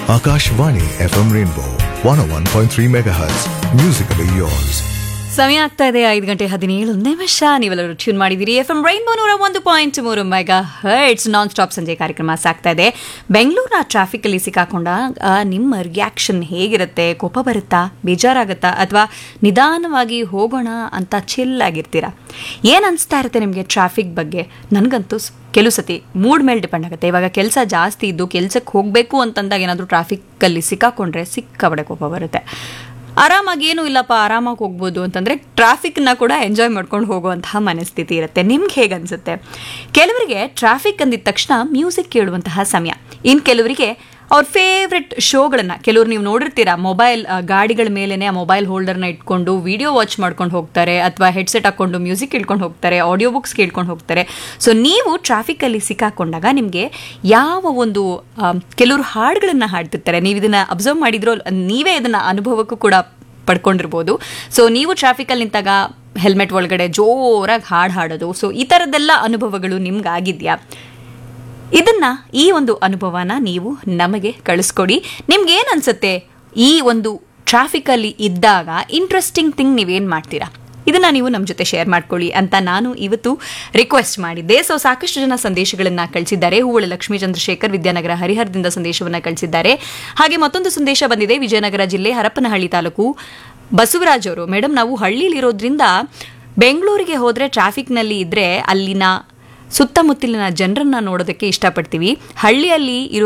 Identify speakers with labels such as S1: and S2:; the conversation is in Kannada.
S1: Akashvani FM Rainbow 101.3 MHz. Musically yours.
S2: ಸಮಯ ಆಗ್ತಾ ಇದೆ ಐದು ಗಂಟೆ ಹದಿನೇಳು ನಿಮಿಷ ನೀವೆಲ್ಲರೂ ಟ್ಯೂನ್ ಮಾಡಿದಿರಿ ಎಫ್ ಎಂ ರೈನ್ಬೋ ನೂರ ಒಂದು ಪಾಯಿಂಟ್ ಮೂರು ಮೆಗಾ ಹರ್ಟ್ಸ್ ನಾನ್ ಸ್ಟಾಪ್ ಸಂಜೆ ಕಾರ್ಯಕ್ರಮ ಸಾಗ್ತಾ ಇದೆ ಬೆಂಗಳೂರಿನ ಟ್ರಾಫಿಕಲ್ಲಿ ಸಿಕ್ಕಾಕೊಂಡಾಗ ನಿಮ್ಮ ರಿಯಾಕ್ಷನ್ ಹೇಗಿರುತ್ತೆ ಕೋಪ ಬರುತ್ತಾ ಬೇಜಾರಾಗುತ್ತಾ ಅಥವಾ ನಿಧಾನವಾಗಿ ಹೋಗೋಣ ಅಂತ ಚಿಲ್ ಆಗಿರ್ತೀರಾ ಏನು ಅನಿಸ್ತಾ ಇರುತ್ತೆ ನಿಮಗೆ ಟ್ರಾಫಿಕ್ ಬಗ್ಗೆ ನನಗಂತೂ ಸ್- ಕೆಲವು ಸತಿ ಮೂಡ್ ಮೇಲೆ ಡಿಪೆಂಡ್ ಆಗುತ್ತೆ ಇವಾಗ ಕೆಲಸ ಜಾಸ್ತಿ ಇದ್ದು ಕೆಲಸಕ್ಕೆ ಹೋಗಬೇಕು ಅಂತಂದಾಗ ಏನಾದರೂ ಟ್ರಾಫಿಕ್ಕಲ್ಲಿ ಸಿಕ್ಕಾಕೊಂಡ್ರೆ ಸಿಕ್ಕಾಬಡೆ ಕೋಪ ಬರುತ್ತೆ ಆರಾಮಾಗಿ ಏನೂ ಇಲ್ಲಪ್ಪ ಆರಾಮಾಗಿ ಹೋಗ್ಬೋದು ಅಂತಂದರೆ ಟ್ರಾಫಿಕ್ನ ಕೂಡ ಎಂಜಾಯ್ ಮಾಡ್ಕೊಂಡು ಹೋಗುವಂತಹ ಮನಸ್ಥಿತಿ ಇರುತ್ತೆ ನಿಮ್ಗೆ ಹೇಗೆ ಅನಿಸುತ್ತೆ ಕೆಲವರಿಗೆ ಟ್ರಾಫಿಕ್ ಅಂದಿದ ತಕ್ಷಣ ಮ್ಯೂಸಿಕ್ ಕೇಳುವಂತಹ ಸಮಯ ಇನ್ನು ಕೆಲವರಿಗೆ ಅವ್ರ ಫೇವ್ರೆಟ್ ಶೋಗಳನ್ನು ಕೆಲವ್ರು ನೀವು ನೋಡಿರ್ತೀರಾ ಮೊಬೈಲ್ ಗಾಡಿಗಳ ಮೇಲೇ ಆ ಮೊಬೈಲ್ ಹೋಲ್ಡರ್ನ ಇಟ್ಕೊಂಡು ವಿಡಿಯೋ ವಾಚ್ ಮಾಡ್ಕೊಂಡು ಹೋಗ್ತಾರೆ ಅಥವಾ ಹೆಡ್ಸೆಟ್ ಹಾಕ್ಕೊಂಡು ಮ್ಯೂಸಿಕ್ ಕೇಳ್ಕೊಂಡು ಹೋಗ್ತಾರೆ ಆಡಿಯೋ ಬುಕ್ಸ್ ಕೇಳ್ಕೊಂಡು ಹೋಗ್ತಾರೆ ಸೊ ನೀವು ಟ್ರಾಫಿಕಲ್ಲಿ ಸಿಕ್ಕಾಕೊಂಡಾಗ ನಿಮಗೆ ಯಾವ ಒಂದು ಆಮ್, ಕೆಲವರು ಹಾಡುಗಳನ್ನು ಹಾಡ್ತಿರ್ತಾರೆ ನೀವು ಇದನ್ನು ಅಬ್ಸರ್ವ್ ಮಾಡಿದ್ರೋ ನೀವೇ ಇದನ್ನು ಅನುಭವಕ್ಕೂ ಕೂಡ ಪಡ್ಕೊಂಡಿರ್ಬೋದು ಸೊ ನೀವು ಟ್ರಾಫಿಕಲ್ಲಿ ನಿಂತಾಗ ಹೆಲ್ಮೆಟ್ ಒಳಗಡೆ ಜೋರಾಗಿ ಹಾಡು ಹಾಡೋದು ಸೊ ಈ ಥರದ್ದೆಲ್ಲ ಅನುಭವಗಳು ನಿಮ್ಗೆ ಆಗಿದೆಯಾ ಇದನ್ನ ಈ ಒಂದು ಅನುಭವನ ನೀವು ನಮಗೆ ಕಳಿಸ್ಕೊಡಿ ನಿಮ್ಗೆ ಏನು ಅನ್ಸುತ್ತೆ ಈ ಒಂದು ಟ್ರಾಫಿಕಲ್ಲಿ ಇದ್ದಾಗ ಇಂಟ್ರೆಸ್ಟಿಂಗ್ ಥಿಂಗ್ ನೀವೇನು ಮಾಡ್ತೀರಾ ಇದನ್ನ ನೀವು ನಮ್ಮ ಜೊತೆ ಶೇರ್ ಮಾಡ್ಕೊಳ್ಳಿ ಅಂತ ನಾನು ಇವತ್ತು ರಿಕ್ವೆಸ್ಟ್ ಮಾಡಿದ್ದೆ ಸೊ ಸಾಕಷ್ಟು ಜನ ಸಂದೇಶಗಳನ್ನ ಕಳಿಸಿದ್ದಾರೆ ಹೂವಳ ಲಕ್ಷ್ಮೀ ಚಂದ್ರಶೇಖರ್ ವಿದ್ಯಾನಗರ ಹರಿಹರದಿಂದ ಸಂದೇಶವನ್ನ ಕಳಿಸಿದ್ದಾರೆ ಹಾಗೆ ಮತ್ತೊಂದು ಸಂದೇಶ ಬಂದಿದೆ ವಿಜಯನಗರ ಜಿಲ್ಲೆ ಹರಪನಹಳ್ಳಿ ತಾಲೂಕು ಬಸವರಾಜ್ ಅವರು ಮೇಡಮ್ ನಾವು ಹಳ್ಳಿಲಿರೋದ್ರಿಂದ ಬೆಂಗಳೂರಿಗೆ ಹೋದ್ರೆ ಟ್ರಾಫಿಕ್ನಲ್ಲಿ ಇದ್ರೆ ಅಲ್ಲಿನ ಸುತ್ತಮುತ್ತಲಿನ ಜನರನ್ನ ನೋಡೋದಕ್ಕೆ ಇಷ್ಟಪಡ್ತೀವಿ ಹಳ್ಳಿಯಲ್ಲಿ ಇರೋ